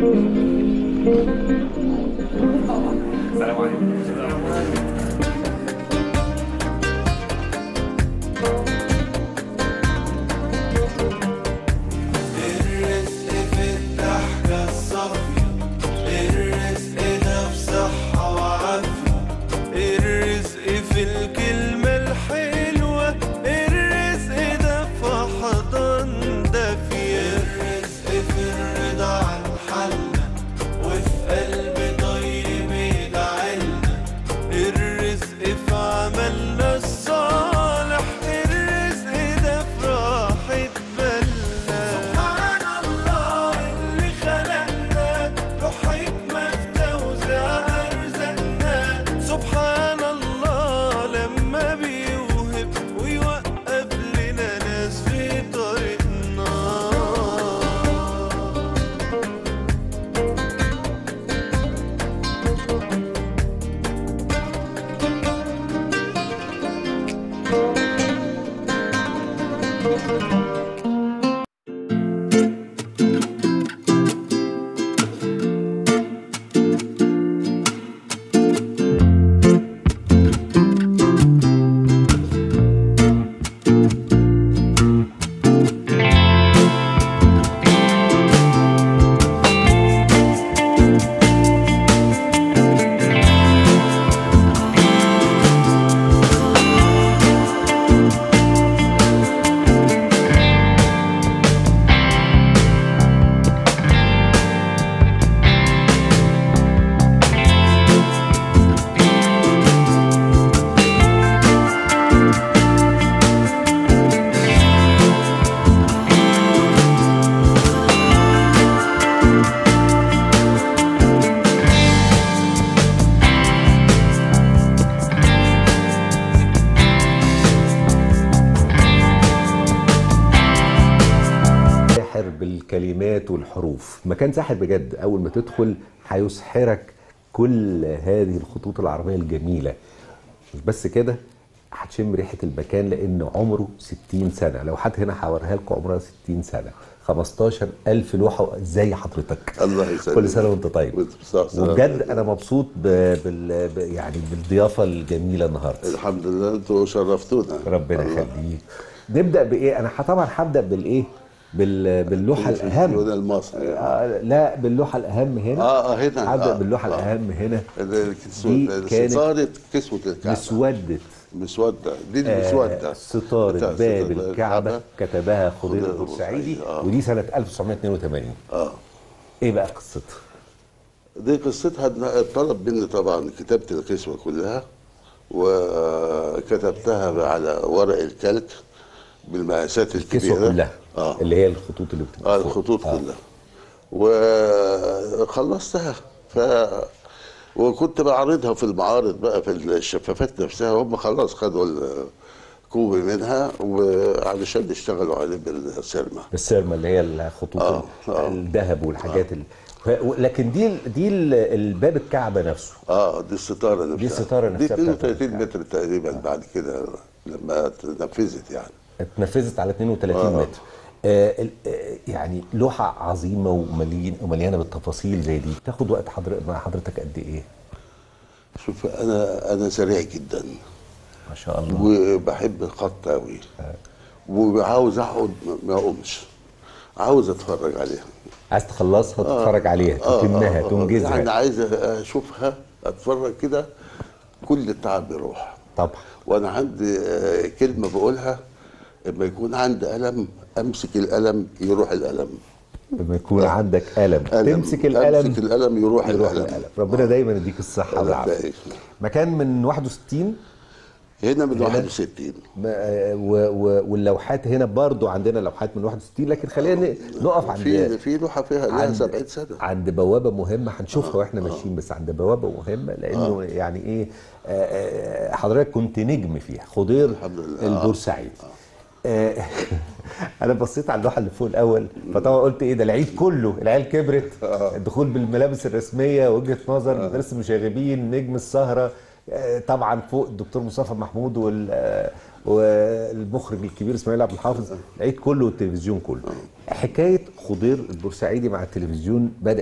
السلام عليكم الرزق في الضحكة الصافية الرزق ده في صحة وعافية الرزق في الكلمة الحلوة الرزق ده في حضن دافية الرزق في الرضا عن حالنا وفي قلب طيب يدعيلنا الرزق في عملنا الصالح الرزق ده في راحة بالنا سبحان الله اللي خلقنا له حكمة في توزيع أرزاقنا سبحان الله لما بيوهب ويوقف لنا ناس في طريقنا ساحر بالكلمات والحروف مكان ساحر بجد اول ما تدخل هيسحرك كل هذه الخطوط العربيه الجميله مش بس كده هتشم ريحه المكان لان عمره 60 سنه لو حد هنا هوريها لكم عمرها 60 سنه 15000 لوحه ازاي حضرتك الله يسلمك كل سنه وانت طيب وانت بصحة وبجد انا مبسوط ب... بال... ب... يعني بالضيافه الجميله النهارده الحمد لله انتوا شرفتونا ربنا الله. يخليك نبدا بايه انا ح- طبعا هبدا بالايه بال... باللوحه التلفزيون الاهم المصري آه لا باللوحه الاهم هنا اه اه هنا هبدا آه باللوحه آه. الاهم هنا الكسوة- دي كانت ستارة كسوة الكعبة مسوده مسودة دي آه المسودة ستاره بتاع باب ستارة الكعبه كتبها خضير خضير البورسعيدي البورسعيدي، آه. ودي سنه 1982 اه ايه بقى قصتها؟ دي قصتها إن طلب مني طبعا كتابة القسمة كلها وكتبتها على ورق الكلك بالمقاسات الكبيرة الكسوه كلها اه اللي هي الخطوط اللي بتبقى اه فوق. الخطوط آه. كلها وخلصتها ف وكنت بعرضها في المعارض بقى في الشفافات نفسها هم خلاص خدوا الكوبي منها وعلشان يشتغلوا عليه بالسيرما السيرما اللي هي الخطوط آه، آه. الذهب والحاجات ال... ف- لكن دي دي ال- الباب الكعبه نفسه اه دي الستاره نفسها دي الستارة دي نفسها بتاعت 32 متر تقريبا بعد كده لما اتنفذت يعني اتنفذت على 32 آه. متر آه ال- آه، يعني لوحه عظيمه ومليان ومليانه بالتفاصيل زي دي تاخد وقت حضرتك مع حضرتك قد ايه؟ شوف انا انا سريع جدا ما شاء الله وبحب الخط قوي وعاوز اقعد ما- ما اقومش عاوز اتفرج عليها عايز تخلصها وتتفرج عليها تتمها يعني تنجزها عايز اشوفها اتفرج كده كل التعب يروح طبعا وانا عندي آه، كلمه بقولها لما يكون عندي قلم امسك القلم يروح القلم لما يكون عندك قلم قلم. تمسك القلم امسك القلم يروح, يروح القلم القلم ربنا دايما يديك الصحه الله والعافيه يبارك. مكان من 61 هنا من هنا؟ 61 ما- و- و- واللوحات هنا برضو عندنا لوحات من 61 لكن خلينا ن- نقف عند في في لوحه فيها لها عند 70 سنه عند بوابه مهمه هنشوفها واحنا ماشيين بس عند بوابه مهمه لانه يعني ايه آه، آه، حضرتك كنت نجم فيها خضير الحمد لله. البورسعيد آه، انا بصيت على اللوحه اللي فوق الاول فطبعا قلت ايه ده العيد كله العيال كبرت الدخول بالملابس الرسميه وجهه نظر مدرسه المشاغبين نجم السهره آه، طبعا فوق الدكتور مصطفى محمود وال آه، والمخرج الكبير اسماعيل عبد الحافظ العيد كله والتلفزيون كله حكايه خضير البورسعيدي مع التلفزيون بدات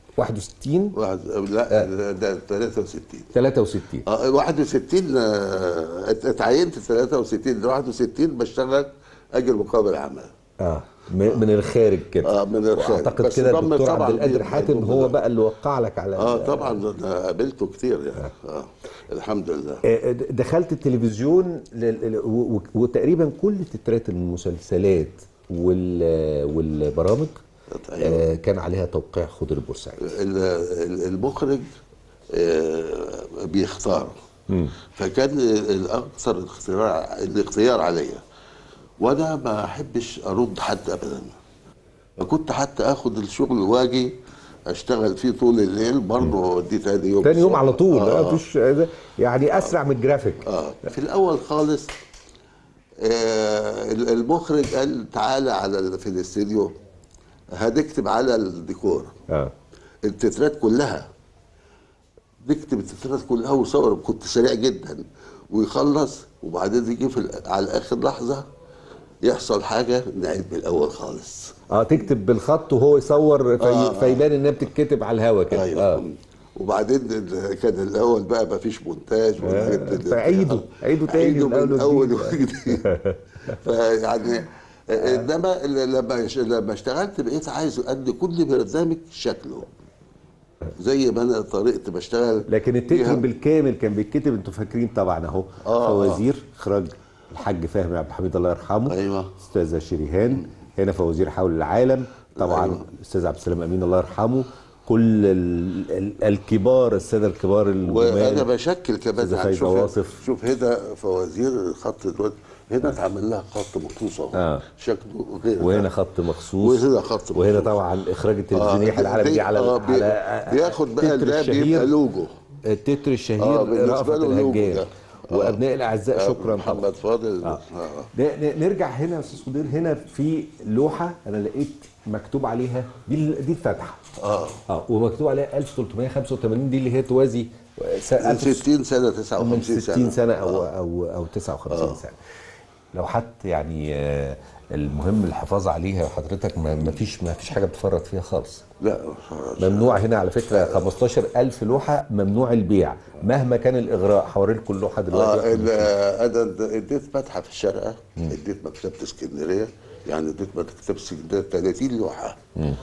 61 واحد لا ده 63 63 اه 61 آه، ات- اتعينت 63 61 بشتغل اجر مقابل عمل اه م- من الخارج كده اه من الخارج واعتقد بس كده ضم الدكتور طبعاً عبد القادر دي- حاتم هو بقى اللي وقع لك على اه ال- طبعا انا قابلته كتير يعني اه الحمد لله آه، دخلت التلفزيون لل- ل- و- و- وتقريبا كل تترات المسلسلات وال- والبرامج آه، كان عليها توقيع خضر البورسعيد ال- ال- المخرج آه، بيختار فكان الاكثر الاختيار الاختيار عليا وانا ما احبش ارد حد ابدا فكنت حتى اخد الشغل واجي اشتغل فيه طول الليل برضه اوديه تاني يوم تاني يوم الصبح. على طول آه. آه. مفيش آه، يعني اسرع من الجرافيك اه في الاول خالص آه المخرج قال تعالى على ال- في الاستديو هنكتب على الديكور اه التترات كلها نكتب التترات كلها وصور كنت سريع جدا ويخلص وبعدين يجي في ال- على اخر لحظه يحصل حاجه نعيد من الاول خالص اه تكتب بالخط وهو يصور في... آه، آه. فيبان انها بتتكتب على الهوا كده ايوه آه. وبعدين ال- كان الاول بقى ما فيش مونتاج والحاجات دي. فعيدوا- عيدوا تاني عيدوا من من أول اول وجديد. وجديد فيعني انما ال- لما لما اشتغلت بقيت عايز ادي كل برنامج شكله زي ما انا طريقتي بشتغل لكن التتر فيها. بالكامل كان بيتكتب انتوا فاكرين طبعا اهو آه، فوازير اخراج الحاج فهمي عبد الحميد الله يرحمه أيوة. استاذه شريهان هنا فوازير حول العالم طبعا أيوة. الاستاذ عبد السلام امين الله يرحمه كل ال... ال... الكبار الساده الكبار وانا الجمال بشكل كمان أستاذة يعني فايزة شوف واصف. شوف هنا فوازير خط دلوقتي هنا اتعمل لها خط مخصوص اهو آه. شكله غير وهنا ده. خط مخصوص وهنا خط وهنا مخصوص. طبعا اخراج التلفزيوني آه، يحيى العالم دي على آه، بي- على بياخد بقى التتر ده بيبقى الشهير لوجو التتر الشهير آه، بالنسبة رأفت له لوجو الهجان ده. آه. وابناء الاعزاء آه، شكرا طبعا محمد فاضل آه. آه. ن- ن- نرجع هنا يا استاذ خضير هنا في لوحه انا لقيت مكتوب عليها دي ال- دي الفاتحه اه اه ومكتوب عليها 1385 دي اللي هي توازي س- من 1000 60 سنه من 59 60 سنه سنه او او او 59 سنه لو حتى يعني آه، المهم الحفاظ عليها وحضرتك ما ما فيش ما فيش حاجه بتفرط فيها خالص لا ممنوع هنا على فكره 15000 لوحه ممنوع البيع مهما كان الاغراء هوري لكم اللوحه اه دلوقتي ال- انا اديت فتحه في الشارقه اديت مكتبه اسكندريه يعني اديت مكتبه اسكندريه 30 لوحه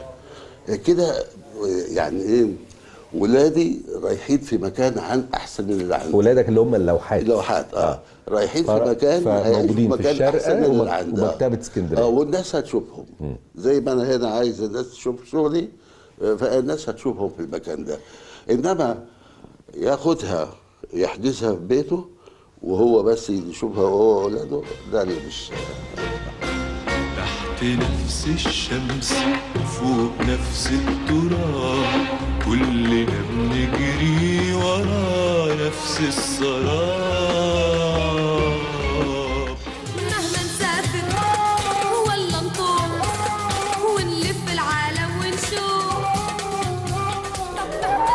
كده يعني ايه ولادي رايحين في مكان عن احسن من اللي عندي ولادك اللي هم اللوحات لوحات اه رايحين في فر- مكان فموجودين في مكان الشارقة أحسن من اللي ومك- عندي. آه. ومكتبة اسكندرية. اه والناس هتشوفهم زي ما انا هنا عايز الناس تشوف شغلي آه، فالناس هتشوفهم في المكان ده انما ياخدها يحجزها في بيته وهو بس يشوفها وهو واولاده ده اللي مش تحت نفس الشمس وفوق نفس التراب كلنا بنجري ورا نفس السراب مهما نسافر ولا نطول ونلف العالم ونشوف طب مهما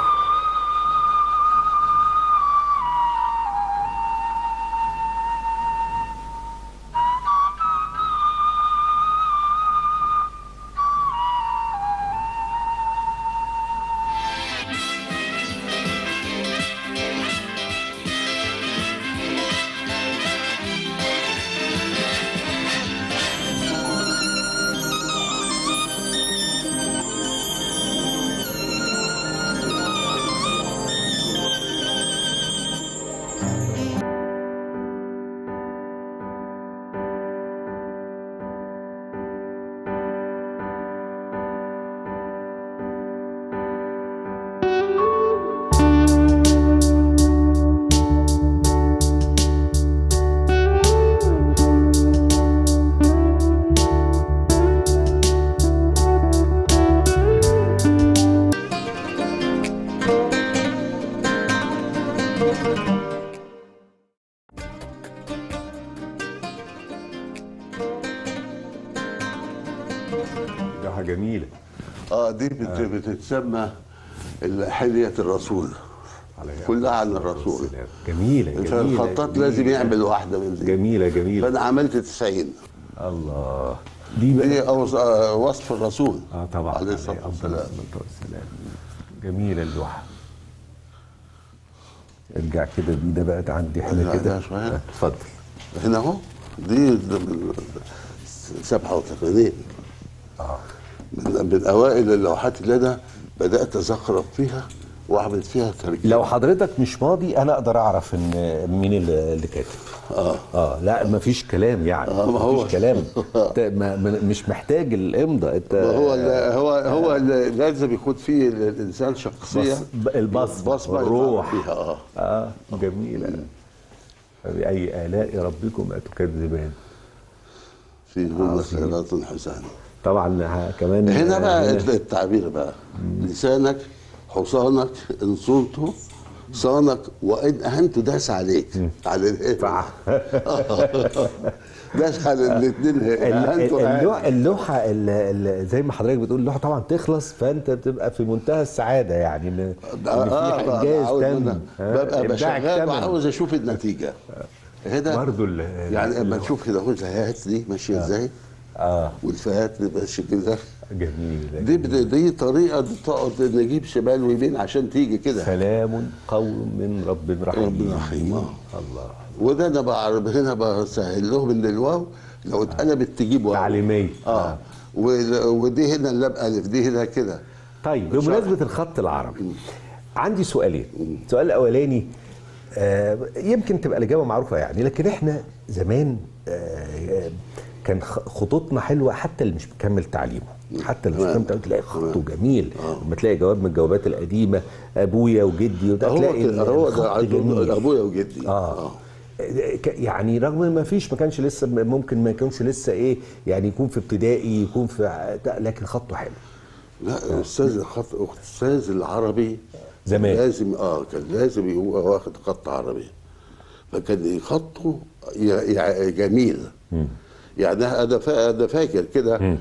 لوحه جميله اه دي بت- بتتسمى حلية الرسول كلها عن الرسول سلام. جميله جميله فالخطاط جميلة. لازم يعمل واحده من دي جميله جميله فانا عملت 90 الله دي بقى دي أوص- آه، وصف الرسول اه طبعا عليه الصلاة افضل والسلام الصلاه والسلام جميله اللوحه ارجع كده بينا بقى ده عندي ارجع حاجه كده ده شوية. آه، اتفضل هنا اهو دي ده من 87 اه من, من اوائل اللوحات اللي انا بدات ازخرف فيها واعمل فيها ترجمه لو حضرتك مش ماضي انا اقدر اعرف ان مين اللي اللي كاتب اه اه لا مفيش كلام يعني آه، ما هو- مفيش كلام انت ما ما- مش محتاج الامضاء انت ما هو ال- هو هو ال- لازم يكون فيه الانسان شخصيه بص- البصمة، بصمه الروح. يتعامل فيها اه اه جميله فبأي آلاء ربكما تكذبان فيهن خيرات حسان طبعا ه- كمان هنا بقى هنا- التعبير بقى لسانك حصانك ان صنته صانك وان اهنته داس عليك على الايه فع- داس على الاثنين ال- اهنته ال- أهان. اللوح- اللوحه ال- ال- زي ما حضرتك بتقول اللوحه طبعا تخلص فانت بتبقى في منتهى السعاده يعني ان إن آه، في بقى انجاز عاوز تم أنا ها؟ ببقى إبداعك بشغال تم. وعاوز اشوف النتيجه هنا برضو ال- يعني اما نشوف كده اهو الهيئات دي ماشيه ازاي اه والفئات دي ماشيه كده جميل دي دي, دي طريقه دي تقعد نجيب شمال ويمين عشان تيجي كده سلام قوم من رب رحيم رب رحيم، آه. الله وده انا بعرف هنا بسهل لهم ان الواو لو اتقلبت تجيب واو تعليمية. اه وال- ودي هنا اللام الف دي هنا كده طيب بمناسبة الخط العربي عندي سؤالين السؤال الأولاني آه، يمكن تبقى الإجابة معروفة يعني لكن إحنا زمان آه، كان خ- خطوطنا حلوة حتى اللي مش مكمل تعليمه حتى اللي مش تمام. مكمل تعليمه تلاقي خطه جميل لما تلاقي جواب من الجوابات القديمة أبويا وجدي وده هو تلاقي كده- هو الخط ده عندهم جميل ابويا وجدي اه ك- يعني رغم ان ما فيش ما كانش لسه ممكن ما يكونش لسه ايه يعني يكون في ابتدائي يكون في ع- لكن خطه حلو لا استاذ الخط استاذ العربي زمان. لازم اه كان لازم يبقى واخد خط عربي فكان خطه ي- ي- جميل يعني انا فا- انا فاكر كده ال-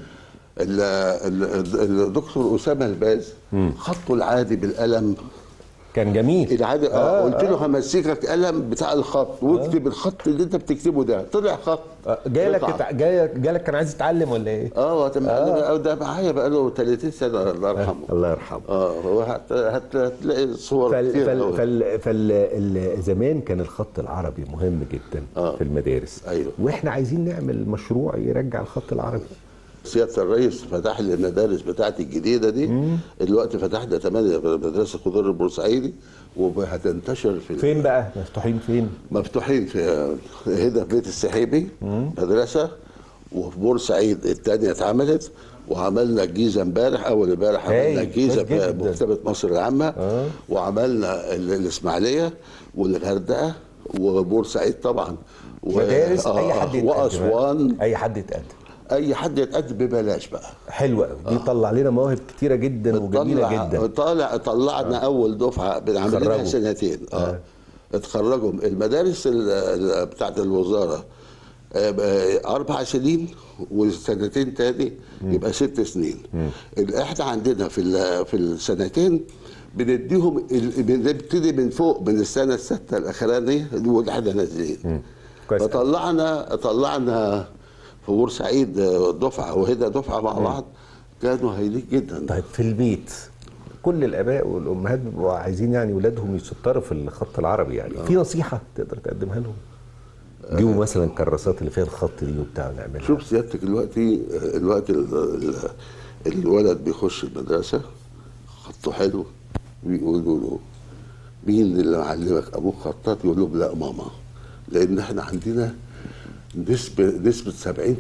ال- الدكتور اسامه الباز خطه العادي بالقلم كان جميل العادي اه قلت له همسكك قلم بتاع الخط واكتب الخط اللي انت بتكتبه ده طلع خط آه، جاي قطع. لك جاي جاي لك كان عايز يتعلم ولا ايه؟ اه وتم آه. ده معايا بقى له 30 سنه الله يرحمه الله يرحمه اه هو هت- هت- هتلاقي صور فال كتير فال أوي. فال فال ال- زمان كان الخط العربي مهم جدا آه. في المدارس أيوه. واحنا عايزين نعمل مشروع يرجع الخط العربي سياده الرئيس فتح لي المدارس بتاعتي الجديده دي دلوقتي فتحنا ثمانيه مدرسه خضار البورسعيدي وهتنتشر في فين بقى مفتوحين فين مفتوحين في هنا في بيت السحيبي مدرسه وفي بورسعيد الثانيه اتعملت وعملنا الجيزه امبارح اول امبارح عملنا هايل، الجيزه كويس في جدا. مكتبه مصر العامه وعملنا ال- الاسماعيليه والغردقه وبورسعيد طبعا و- مدارس آه، اي حد يتقدم واسوان اي حد يتقدم اي حد يتقدم ببلاش بقى حلوه قوي دي طلع لنا مواهب كتيره جدا وجميله طلع جدا طالع طلعنا اول دفعه بنعمل لها اتخرجوا. سنتين اه اتخرجوا المدارس ال- ال- بتاعت الوزاره آه، آه، اربع سنين وسنتين تاني يبقى ست سنين ال- احنا عندنا في ال- في السنتين بنديهم ال- بنبتدي من فوق من السنه السادسه الاخرانيه اللي احنا نازلين كويس أوي. فطلعنا طلعنا في بورسعيد آه، دفعه وهنا دفعه مع بعض كانوا هايلين جدا طيب في البيت كل الاباء والامهات بيبقوا عايزين يعني ولادهم يسطروا في الخط العربي يعني في نصيحه تقدر تقدمها لهم جيبوا مثلا الكراسات اللي فيها الخط دي وبتاع نعملها شوف سيادتك دلوقتي الوقت ال- ال- الولد بيخش المدرسة خطه حلو ويقولوا له مين اللي معلمك ابوك خطاط يقول لهم لا ماما لان احنا عندنا نسبة نسبة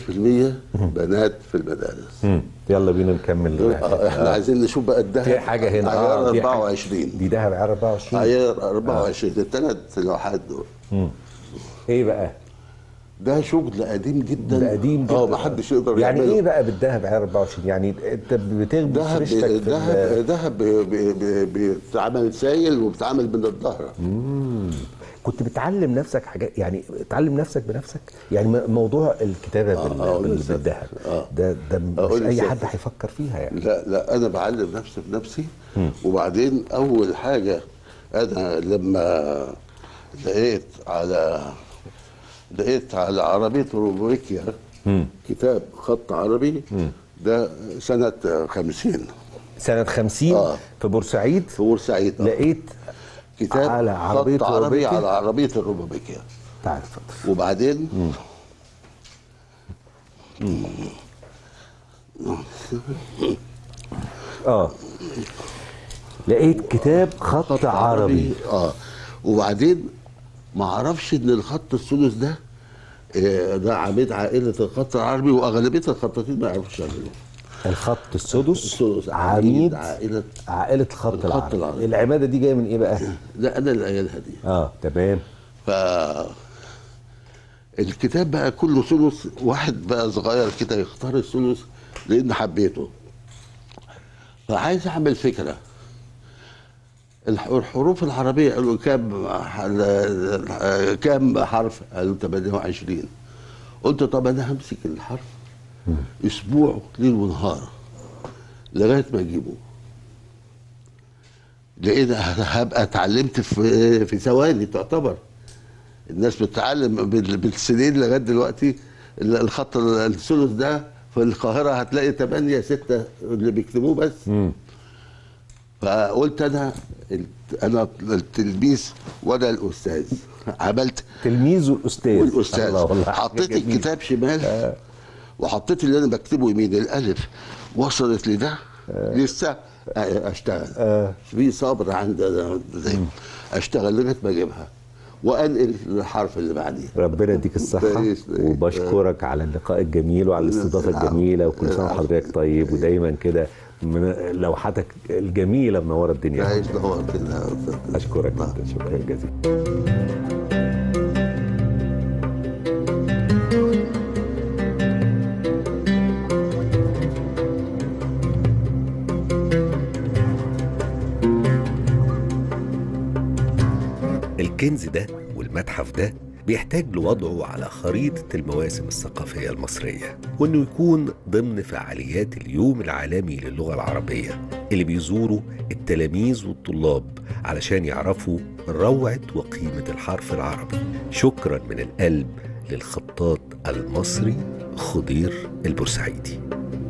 70% بنات في المدارس مم. يلا بينا نكمل آه، احنا عايزين نشوف بقى الدهب في حاجه هنا عيار في حاجة- 24 دي دهب عيار 24 عيار 24 الثلاث لوحات دول ايه بقى؟ ده شغل قديم جدا ده قديم جدا اه ما حدش يقدر يعني يعمله ايه بقى بالدهب عيار 24 يعني انت بتخبز دهب ريشتك في دهب ال- دهب بي- بي- بي- بيتعمل سايل وبيتعمل من الظهر كنت بتعلم نفسك حاجات يعني تعلم نفسك بنفسك يعني م- موضوع الكتابه بال- آه، بال- لسه. بالذهب آه. ده ده مش أقول اي لسه. حد هيفكر فيها يعني لا لا انا بعلم نفسي بنفسي وبعدين اول حاجه انا لما لقيت على لقيت على عربيه روبويكيا كتاب خط عربي ده سنة خمسين سنه 50 آه. في بورسعيد في بورسعيد آه. لقيت كتاب على عربية خط عربي روبيكيا؟ على عربية الروبابيكيا تعال اتفضل وبعدين اه لقيت كتاب خط عربي اه وبعدين ما اعرفش ان الخط الثلث ده آه، ده عميد عائله الخط العربي واغلبيه الخطاطين ما يعرفوش يعملوه الخط السدس الثلث عميد عائله عائلة الخط الخط العربي العربي. العمادة دي جاية من ايه بقى؟ ده انا اللي قايلها دي اه تمام ف الكتاب بقى كله ثلث واحد بقى صغير كده يختار الثلث لان حبيته فعايز اعمل فكره الح- الحروف العربيه قالوا كام ح- كام حرف؟ قالوا 28 قلت طب انا همسك الحرف اسبوع ليل ونهار لغايه ما اجيبه لقيت هبقى اتعلمت في في ثواني تعتبر الناس بتتعلم بال- بالسنين لغايه دلوقتي ال- الخط ال- الثلث ده في القاهره هتلاقي 8 6 اللي بيكتبوه بس فقلت انا الت- انا التلميذ وانا الاستاذ عملت تلميذ والاستاذ والاستاذ الله والله حطيت جميل. الكتاب شمال وحطيت اللي انا بكتبه يمين الالف وصلت لده لسه اشتغل في صبر عند زي اشتغل لغايه ما اجيبها وانقل للحرف اللي بعديه ربنا يديك الصحة باريس- وبشكرك على اللقاء الجميل وعلى الاستضافة العفو. الجميلة وكل سنة العفو. وحضرتك طيب ودايما كده من لوحاتك الجميلة منورة الدنيا عايش دور كده أشكرك جدا شكرا جزيلا الكنز ده والمتحف ده بيحتاج لوضعه على خريطة المواسم الثقافية المصرية وإنه يكون ضمن فعاليات اليوم العالمي للغة العربية اللي بيزوروا التلاميذ والطلاب علشان يعرفوا روعة وقيمة الحرف العربي شكرا من القلب للخطاط المصري خضير البورسعيدي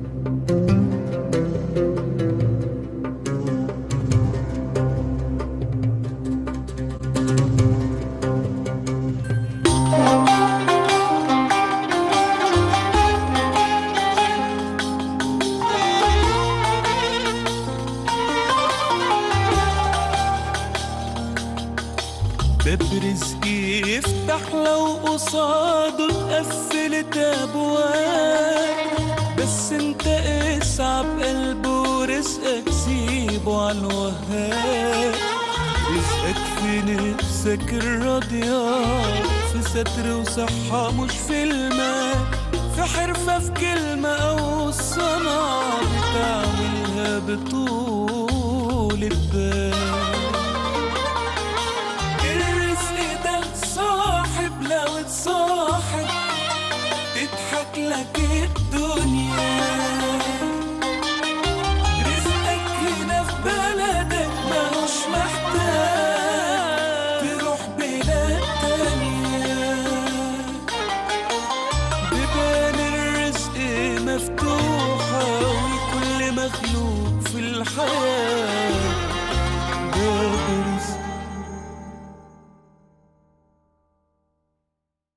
باب رزقي يفتح لو قصاده اتقفلت ابواب بس انت اسعى بقلبه ورزقك سيبه على الوهاب رزقك في نفسك الراضية في ستر وصحة مش في المال في حرفة في كلمة أو الصنعة بتعملها بطول البال